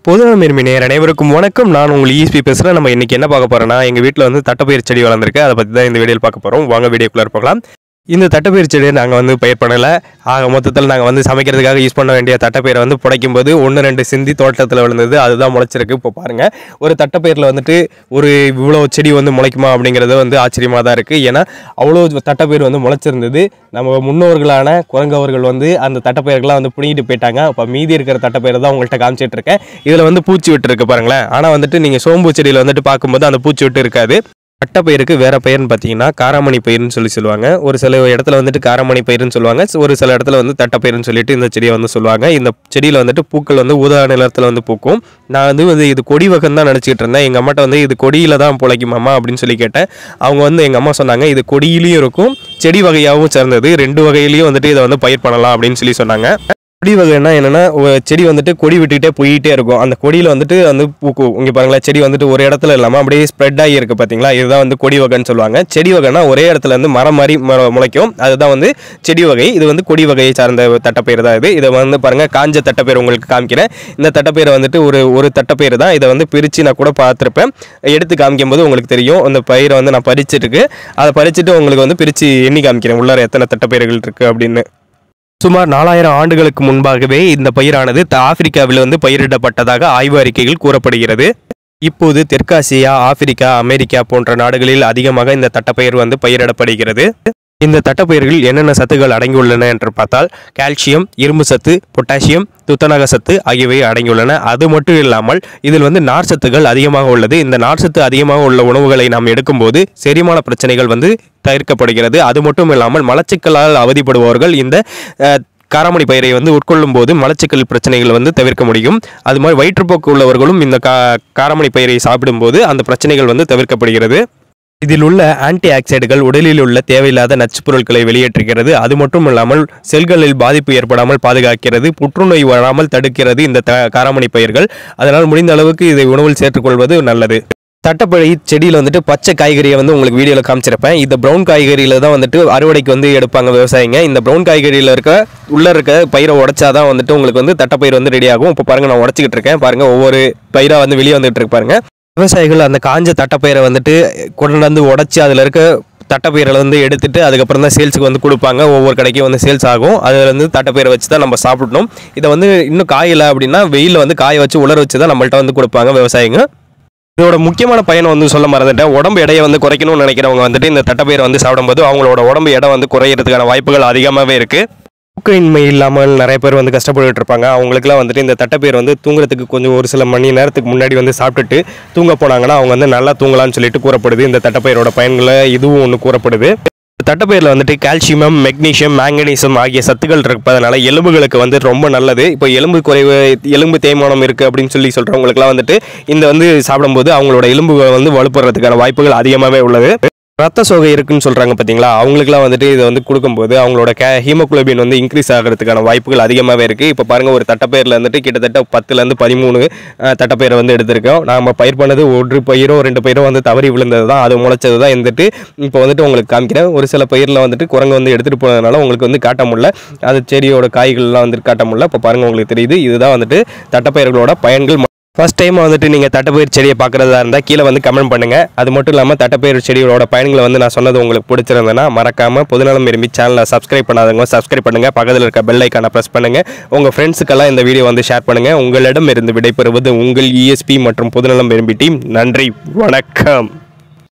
பொதுநலம் விரும்பி நேர் அனைவருக்கும் வணக்கம் நான் உங்கள் இஎஸ்பி பேசுகிறேன் நம்ம இன்னைக்கு என்ன பார்க்க போறோம்னா எங்கள் வீட்டில் வந்து தட்டைப்பயிர் செடி வளர்ந்துருக்கு அதை பற்றி தான் இந்த வீடியோவில் பார்க்க போகிறோம் வாங்க வீடியோக்குள்ளே போகலாம் இந்த தட்டைப்பயிர் செடியை நாங்கள் வந்து பயிர் பண்ணலை ஆக மொத்தத்தில் நாங்கள் வந்து சமைக்கிறதுக்காக யூஸ் பண்ண வேண்டிய தட்டைப்பயிரை வந்து புடைக்கும் போது ஒன்று ரெண்டு சிந்தி தோட்டத்தில் விழுந்தது அதுதான் முளைச்சிருக்கு இப்போ பாருங்கள் ஒரு தட்டைப்பயிரில் வந்துட்டு ஒரு இவ்வளோ செடி வந்து முளைக்குமா அப்படிங்கிறது வந்து ஆச்சரியமாக தான் இருக்குது ஏன்னா அவ்வளோ தட்டைப்பயிர் வந்து முளைச்சிருந்தது நம்ம முன்னோர்களான குரங்கவர்கள் வந்து அந்த தட்டைப்பயிர்கள்லாம் வந்து பிடிங்கிட்டு போயிட்டாங்க அப்போ மீதி இருக்கிற தட்டைப்பயிரை தான் உங்கள்கிட்ட காமிச்சிட்டு இருக்கேன் இதில் வந்து பூச்சி விட்டு இருக்கு பாருங்களேன் ஆனால் வந்துட்டு நீங்கள் சோம்பு செடியில் வந்துட்டு பார்க்கும்போது அந்த பூச்சி விட்டு இருக்காது பயிருக்கு வேற பெயர்னு பார்த்தீங்கன்னா காராமணி பயிர்னு சொல்லி சொல்லுவாங்க ஒரு சில இடத்துல வந்துட்டு காராமணி பயிர்னு சொல்லுவாங்க ஒரு சில இடத்துல வந்து தட்டைப்பயிர்னு சொல்லிட்டு இந்த செடியை வந்து சொல்லுவாங்க இந்த செடியில் வந்துட்டு பூக்கள் வந்து ஊதா நிலத்தில் வந்து பூக்கும் நான் வந்து வந்து இது கொடி வகைன்னு தான் நினச்சிக்கிட்டு இருந்தேன் எங்கள் அம்மாட்ட வந்து இது கொடியில் தான் பிழைக்குமாம்மா அப்படின்னு சொல்லி கேட்டேன் அவங்க வந்து எங்கள் அம்மா சொன்னாங்க இது கொடியிலையும் இருக்கும் செடி வகையாகவும் சேர்ந்தது ரெண்டு வகையிலையும் வந்துட்டு இதை வந்து பயிர் பண்ணலாம் அப்படின்னு சொல்லி சொன்னாங்க கொடி வகைன்னா என்னன்னா ஒ- செடி வந்துட்டு கொடி விட்டுக்கிட்டே போயிட்டே இருக்கும் அந்த கொடியில் வந்துட்டு வந்து பூக்கும் இங்கே பாருங்களேன் செடி வந்துட்டு ஒரு இடத்துல இல்லாமல் அப்படியே ஸ்ப்ரெட் ஆகி இருக்கு பார்த்தீங்களா இதுதான் வந்து கொடி வகைன்னு சொல்லுவாங்க செடி வகைனா ஒரே இடத்துல இருந்து மரம் மாதிரி மர- முளைக்கும் அதுதான் வந்து செடி வகை இது வந்து கொடி வகையை சார்ந்த தட்டைப்பயிர் தான் இது இதை வந்து பாருங்க காஞ்ச தட்டைப்பயிர் உங்களுக்கு காமிக்கிறேன் இந்த தட்டைப்பயிரை வந்துட்டு ஒரு ஒரு தட்டைப்பயிர் தான் இதை வந்து பிரித்து நான் கூட பார்த்துருப்பேன் எடுத்து காமிக்கும் போது உங்களுக்கு தெரியும் அந்த பயிரை வந்து நான் பறிச்சிட்டு அதை பறிச்சுட்டு உங்களுக்கு வந்து பிரித்து எண்ணி காமிக்கிறேன் உள்ளார எத்தனை தட்டைப்பயிர்கள் இருக்குது அப்படின்னு சுமார் நாலாயிரம் ஆண்டுகளுக்கு முன்பாகவே இந்த பயிரானது த- ஆப்பிரிக்காவில் வந்து பயிரிடப்பட்டதாக ஆய்வு அறிக்கைகள் கூறப்படுகிறது இப்போது தெற்காசியா ஆப்பிரிக்கா அமெரிக்கா போன்ற நாடுகளில் அதிகமாக இந்த தட்டைப்பயிர் வந்து பயிரிடப்படுகிறது இந்த தட்டைப்பயிர்கள் என்னென்ன சத்துக்கள் அடங்கியுள்ளன என்று பார்த்தால் கால்சியம் இரும்பு சத்து பொட்டாசியம் துத்தநாக சத்து ஆகியவை அடங்கியுள்ளன அது மட்டும் இல்லாமல் இதில் வந்து நார் சத்துக்கள் அதிகமாக உள்ளது இந்த நார் சத்து அதிகமாக உள்ள உணவுகளை நாம் எடுக்கும்போது செரிமான பிரச்சனைகள் வந்து தவிர்க்கப்படுகிறது அது மட்டும் இல்லாமல் மலச்சிக்கலால் அவதிப்படுபவர்கள் இந்த அஹ், காராமணி பயிரை வந்து உட்கொள்ளும் போது மலச்சிக்கல் பிரச்சனைகள் வந்து தவிர்க்க முடியும் அது மாதிரி வயிற்றுப்போக்கு உள்ளவர்களும் இந்த கா காராமணி பயிரை சாப்பிடும்போது அந்த பிரச்சனைகள் வந்து தவிர்க்கப்படுகிறது இதில் உள்ள ஆன்டி ஆக்சைடுகள் உடலில் உள்ள தேவையில்லாத நச்சுப் பொருட்களை வெளியேற்றுகிறது அது மட்டும் இல்லாமல் செல்களில் பாதிப்பு ஏற்படாமல் பாதுகாக்கிறது புற்றுநோய் வராமல் தடுக்கிறது இந்த த காராமணி பயிர்கள் அதனால் முடிந்த அளவுக்கு இதை உணவில் சேர்த்துக்கொள்வது நல்லது தட்டைப்பழி செடியில் வந்துட்டு பச்சை காய்கறியை வந்து உங்களுக்கு வீடியோவில் காமிச்சிருப்பேன் இந்த ப்ரௌன் காய்கறியில் தான் வந்துட்டு அறுவடைக்கு வந்து எடுப்பாங்க விவசாயிங்க இந்த ப்ரௌன் காய்கறியில் இருக்க உள்ளே இருக்க பயிரை உடைச்சாதான் வந்துட்டு உங்களுக்கு வந்து தட்டைப்பயிர் வந்து ரெடி ஆகும் இப்போ பாருங்க நான் உடச்சிக்கிட்டு இருக்கேன் பாருங்க ஒவ்வொரு பயிராக வந்து வெளியே வந்துட்டு இருக்கு பாருங்க விவசாயிகள் அந்த காஞ்ச தட்டைப்பயிரை வந்துட்டு கொண்டு வந்து உடச்சி அதில் இருக்க தட்டைப்பயிரை வந்து எடுத்துட்டு அதுக்கப்புறம் தான் சேல்ஸுக்கு வந்து கொடுப்பாங்க ஒவ்வொரு கடைக்கும் வந்து சேல்ஸ் ஆகும் அதில் வந்து தட்டைப்பயிரை வச்சு தான் நம்ம சாப்பிடணும் இதை வந்து இன்னும் காயலை அப்படின்னா வெயிலில் வந்து காய வச்சு உலர வச்சு தான் நம்மள்ட்ட வந்து கொடுப்பாங்க விவசாயிங்க இதோட முக்கியமான பயனை வந்து சொல்ல மறந்துட்டேன் உடம்பு எடையை வந்து குறைக்கணும்னு நினைக்கிறவங்க வந்துட்டு இந்த தட்டைப்பயிரை வந்து சாப்பிடும்போது அவங்களோட உடம்பு எடை வந்து குறையிறதுக்கான வாய்ப்புகள் அதிகமாகவே இருக்குது தூக்கமின்மை இல்லாமல் நிறைய பேர் வந்து கஷ்டப்பட்டுட்டு இருப்பாங்க அவங்களுக்குலாம் வந்துட்டு இந்த தட்டைப்பயிர் வந்து தூங்குறதுக்கு கொஞ்சம் ஒரு சில மணி நேரத்துக்கு முன்னாடி வந்து சாப்பிட்டுட்டு தூங்க போனாங்கன்னா அவங்க வந்து நல்லா தூங்கலாம்னு சொல்லிட்டு கூறப்படுது இந்த தட்டைப்பயிரோட பயன்களை இதுவும் ஒன்று கூறப்படுது இந்த தட்டைப்பயிரில் வந்துட்டு கால்சியம் மெக்னீசியம் மேங்கனீசியம் ஆகிய சத்துக்கள் இருப்பதனால எலும்புகளுக்கு வந்து ரொம்ப நல்லது இப்போ எலும்பு குறைவு எலும்பு தேய்மானம் இருக்குது அப்படின்னு சொல்லி சொல்கிறவங்களுக்குலாம் வந்துட்டு இந்த வந்து சாப்பிடும்போது அவங்களோட எலும்புகள் வந்து வலுப்படுறதுக்கான வாய்ப்புகள் அதிகமாகவே உள்ளது ரத்த சோகை இருக்குன்னு சொல்கிறாங்க பார்த்தீங்களா அவங்களுக்குலாம் வந்துட்டு இதை வந்து கொடுக்கும்போது அவங்களோட கே ஹீமோகுளோபின் வந்து இன்க்ரீஸ் ஆகிறதுக்கான வாய்ப்புகள் அதிகமாகவே இருக்குது இப்போ பாருங்கள் ஒரு தட்டைப்பயிரில் வந்துட்டு கிட்டத்தட்ட பத்துலேருந்து பதிமூணு அஹ், தட்டைப்பயிரை வந்து எடுத்திருக்கோம் நாம பயிர் பண்ணது ஒரு பயிரோ ரெண்டு பயிரோ வந்து தவறி விழுந்தது தான் அது முளைச்சது தான் இருந்துட்டு இப்போ வந்துட்டு உங்களுக்கு காமிக்கிறேன் ஒரு சில பயிரில் வந்துட்டு குரங்கு வந்து எடுத்துகிட்டு போனதுனால உங்களுக்கு வந்து காட்ட முடியல அது செடியோட காய்கள்லாம் வந்துட்டு காட்ட முடியல இப்போ பாருங்கள் உங்களுக்கு தெரியுது இதுதான் வந்துட்டு தட்டைப்பயிர்களோட பயன்கள் ஃபர்ஸ்ட் டைம் வந்துட்டு நீங்கள் தட்டைப்பயிர் செடியை பார்க்குறதா இருந்தால் கீழே வந்து கமெண்ட் பண்ணுங்கள் அது மட்டும் இல்லாமல் தட்டைப்பயிர் செடியோட பயன்களை வந்து நான் சொன்னது உங்களுக்கு பிடிச்சிருந்தேன்னா மறக்காமல் பொதுநலம் விரும்பி சேனலை சப்ஸ்கிரைப் பண்ணாதவங்க சப்ஸ்கிரைப் பண்ணுங்கள் பக்கத்தில் இருக்க பெல் ஐக்கானை ப்ரெஸ் பண்ணுங்கள் உங்கள் ஃப்ரெண்ட்ஸுக்கெல்லாம் இந்த வீடியோ வந்து ஷேர் பண்ணுங்கள் உங்களிடம் இருந்து விடைபெறுவது உங்கள் இஎஸ்பி மற்றும் பொதுநலம் விரும்பி டீம் நன்றி வணக்கம்